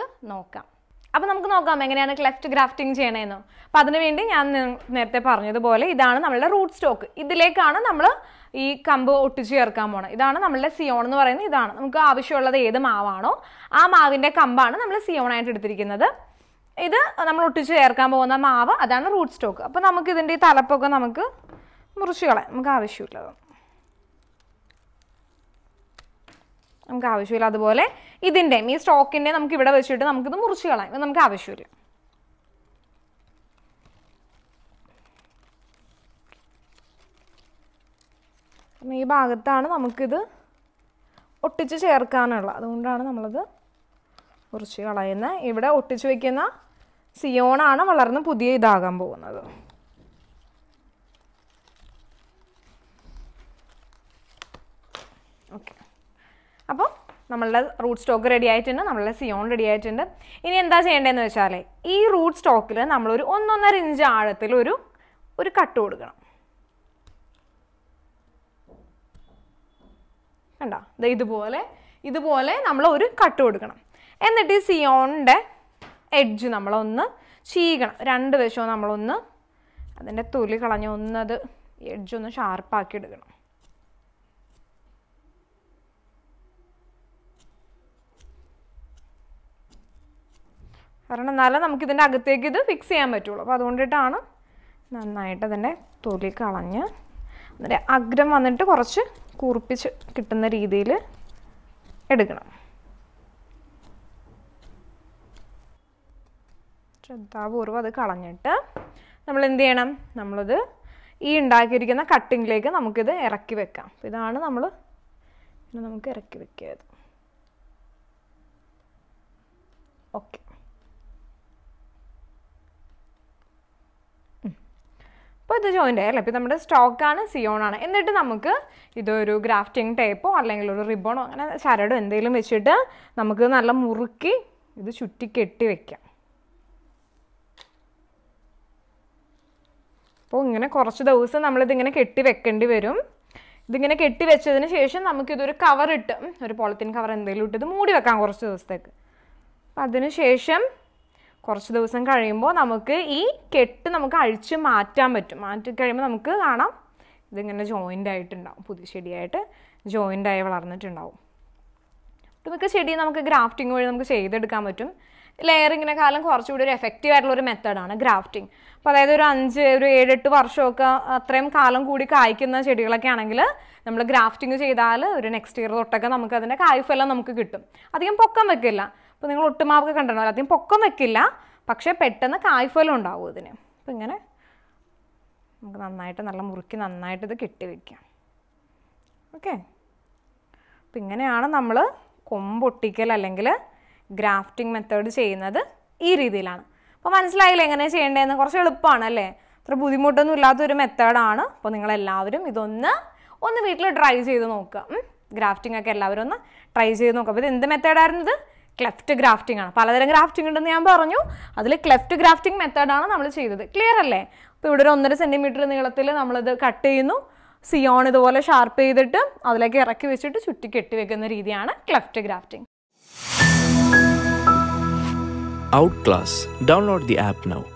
നോക്കാം അപ്പോൾ നമുക്ക് നോക്കാം എങ്ങനെയാണ് ക്ലെഫ്റ്റ് ഗ്രാഫ്റ്റിംഗ് ചെയ്യണതെന്ന് അപ്പോൾ അതിനുവേണ്ടി ഞാൻ നി- നേരത്തെ പറഞ്ഞതുപോലെ ഇതാണ് നമ്മളുടെ റൂട്ട് സ്റ്റോക്ക് ഇതിലേക്കാണ് നമ്മൾ ഈ കമ്പ് ഒട്ടിച്ച് ചേർക്കാൻ പോണത് ഇതാണ് നമ്മളുടെ സിയോൺ എന്ന് പറയുന്നത് ഇതാണ് നമുക്ക് ആവശ്യമുള്ളത് ഏത് മാവാണോ ആ മാവിൻ്റെ കമ്പാണ് നമ്മൾ സിയോണായിട്ട് എടുത്തിരിക്കുന്നത് ഇത് നമ്മൾ ഒട്ടിച്ച് ചേർക്കാൻ പോകുന്ന മാവ് അതാണ് റൂട്ട് സ്റ്റോക്ക് അപ്പോൾ നമുക്ക് ഇതിൻ്റെ ഈ തലപ്പൊക്കെ നമുക്ക് മുറിച്ച് കളയാം നമുക്ക് ആവശ്യമില്ലത് നമുക്ക് ആവശ്യമില്ല അതുപോലെ ഇതിൻ്റെയും ഈ സ്റ്റോക്കിൻ്റെ നമുക്ക് ഇവിടെ വെച്ചിട്ട് നമുക്കിത് മുറിച്ച് കളയാം ഇത് നമുക്ക് ആവശ്യമില്ല അപ്പം ഈ ഭാഗത്താണ് നമുക്കിത് ഒട്ടിച്ച് ചേർക്കാനുള്ളത് അതുകൊണ്ടാണ് നമ്മളത് മുറിച്ച് കളയുന്നത് ഇവിടെ ഒട്ടിച്ച് വെക്കുന്ന സിയോണാണ് വളർന്ന് പുതിയ ഇതാകാൻ പോകുന്നത് ഓക്കെ അപ്പോൾ നമ്മളുടെ റൂട്ട് സ്റ്റോക്ക് റെഡി ആയിട്ടുണ്ട് നമ്മളുടെ സിയോൺ റെഡി ആയിട്ടുണ്ട് ഇനി എന്താ ചെയ്യേണ്ടതെന്ന് വെച്ചാൽ ഈ റൂട്ട് സ്റ്റോക്കിൽ നമ്മളൊരു ഒന്നൊന്നര ഇഞ്ച് ആഴത്തിൽ ഒരു ഒരു കട്ട് കൊടുക്കണം കണ്ടോ ദേ ഇതുപോലെ ഇതുപോലെ നമ്മൾ ഒരു കട്ട് കൊടുക്കണം എന്നിട്ട് ഈ സിയോണിൻ്റെ എഡ്ജ് നമ്മളൊന്ന് ചീകണം രണ്ട് വശവും നമ്മളൊന്ന് അതിൻ്റെ തൊലി കളഞ്ഞ് ഒന്നത് എഡ്ജ് ഒന്ന് ഷാർപ്പാക്കി എടുക്കണം കാരണം എന്നാലേ നമുക്ക് ഇതിൻ്റെ അകത്തേക്ക് ഇത് ഫിക്സ് ചെയ്യാൻ പറ്റുള്ളൂ അപ്പോൾ അതുകൊണ്ടിട്ടാണ് നന്നായിട്ട് അതിൻ്റെ തൊലി കളഞ്ഞ് അതിൻ്റെ അഗ്രം വന്നിട്ട് കുറച്ച് കൂർപ്പിച്ച് കിട്ടുന്ന രീതിയിൽ എടുക്കണം ശ്രദ്ധാപൂർവ്വം അത് കളഞ്ഞിട്ട് നമ്മൾ എന്ത് ചെയ്യണം നമ്മളത് ഈ ഉണ്ടാക്കിയിരിക്കുന്ന കട്ടിങ്ങിലേക്ക് നമുക്കിത് ഇറക്കി വെക്കാം അപ്പോൾ ഇതാണ് നമ്മൾ ഇത് നമുക്ക് ഇറക്കി വെക്കിയത് ഓക്കെ അപ്പോൾ ഇത് ജോയിൻ്റ് ആയല്ലേ അപ്പോൾ നമ്മുടെ സ്റ്റോക്കാണ് സിയോണാണ് എന്നിട്ട് നമുക്ക് ഇതൊരു ഗ്രാഫ്റ്റിംഗ് ടേപ്പോ അല്ലെങ്കിൽ ഒരു റിബണോ അങ്ങനെ ചരടോ എന്തെങ്കിലും വെച്ചിട്ട് നമുക്ക് നല്ല മുറുക്കി ഇത് ചുറ്റി കെട്ടി വെക്കാം അപ്പോൾ ഇങ്ങനെ കുറച്ച് ദിവസം നമ്മളിതിങ്ങനെ കെട്ടി വെക്കേണ്ടി വരും ഇതിങ്ങനെ കെട്ടി വെച്ചതിന് ശേഷം നമുക്കിതൊരു കവർ ഇട്ട് ഉം, ഒരു പോളിത്തീൻ കവർ എന്തെങ്കിലും ഇട്ട് ഇത് മൂടി വെക്കാം കുറച്ച് ദിവസത്തേക്ക് അപ്പം അതിന് ശേഷം കുറച്ച് ദിവസം കഴിയുമ്പോൾ നമുക്ക് ഈ കെട്ട് നമുക്ക് അഴിച്ച് മാറ്റാൻ പറ്റും മാറ്റി കഴിയുമ്പോൾ നമുക്ക് കാണാം ഇതിങ്ങനെ ജോയിൻ്റ് ആയിട്ടുണ്ടാവും പുതിയ ചെടിയായിട്ട് ജോയിൻ്റ് ആയി വളർന്നിട്ടുണ്ടാവും അപ്പോൾ നമുക്ക് ചെടി നമുക്ക് ഗ്രാഫ്റ്റിംഗ് വഴി നമുക്ക് ചെയ്തെടുക്കാൻ പറ്റും ലെയറിങ്ങിനെ കാലം കുറച്ചുകൂടി ഒരു എഫക്റ്റീവ് ആയിട്ടുള്ള ഒരു മെത്തേഡാണ് ഗ്രാഫ്റ്റിംഗ് അപ്പോൾ അതായത് ഒരു അഞ്ച് ഒരു ഏഴെട്ട് വർഷമൊക്കെ അത്രയും കാലം കൂടി കായ്ക്കുന്ന ചെടികളൊക്കെ ആണെങ്കിൽ നമ്മൾ ഗ്രാഫ്റ്റിംഗ് ചെയ്താൽ ഒരു നെക്സ്റ്റ് ഇയർ തൊട്ടൊക്കെ നമുക്ക് അതിൻ്റെ കായ്ഫലം നമുക്ക് കിട്ടും അധികം പൊക്കം വെക്കില്ല അപ്പോൾ നിങ്ങൾ ഒട്ടുമാവൊക്കെ കണ്ടിട്ടുണ്ടോ അധികം പൊക്കം വെക്കില്ല പക്ഷേ പെട്ടെന്ന് കായ്ഫലം ഉണ്ടാവും ഇതിന് അപ്പോൾ ഇങ്ങനെ നമുക്ക് നന്നായിട്ട് നല്ല മുറുക്കി നന്നായിട്ട് ഇത് കെട്ടി വയ്ക്കാം ഓക്കെ അപ്പം ഇങ്ങനെയാണ് നമ്മൾ കൊമ്പൊട്ടിക്കൽ അല്ലെങ്കിൽ ഗ്രാഫ്റ്റിംഗ് മെത്തേഡ് ചെയ്യുന്നത് ഈ രീതിയിലാണ് അപ്പോൾ മനസ്സിലായില്ലേ എങ്ങനെ ചെയ്യേണ്ടതെന്ന് കുറച്ച് എളുപ്പമാണ് അല്ലേ അത്ര ബുദ്ധിമുട്ടൊന്നും ഇല്ലാത്തൊരു മെത്തേഡാണ് അപ്പോൾ നിങ്ങളെല്ലാവരും ഇതൊന്ന് ഒന്ന് വീട്ടിൽ ട്രൈ ചെയ്ത് നോക്കുക ഗ്രാഫ്റ്റിംഗ് ഒക്കെ എല്ലാവരും ഒന്ന് ട്രൈ ചെയ്ത് നോക്കുക അപ്പോൾ ഇത് എന്ത് മെത്തേഡായിരുന്നു ഇത് ക്ലെഫ്റ്റ് ഗ്രാഫ്റ്റിംഗ് ആണ് പലതരം ഗ്രാഫ്റ്റിംഗ് ഉണ്ടെന്ന് ഞാൻ പറഞ്ഞു അതിൽ ക്ലെഫ്റ്റ് ഗ്രാഫ്റ്റിംഗ് മെത്തേഡാണ് നമ്മൾ ചെയ്തത് ക്ലിയർ അല്ലേ അപ്പോൾ ഇവിടെ ഒരു ഒന്നര സെൻറ്റിമീറ്റർ നീളത്തിൽ നമ്മളിത് കട്ട് ചെയ്യുന്നു സിയോൺ ഇതുപോലെ ഷാർപ്പ് ചെയ്തിട്ട് അതിലേക്ക് ഇറക്കി വെച്ചിട്ട് ചുറ്റി കെട്ടി വെക്കുന്ന രീതിയാണ് cleft grafting Outclass. Download the app now.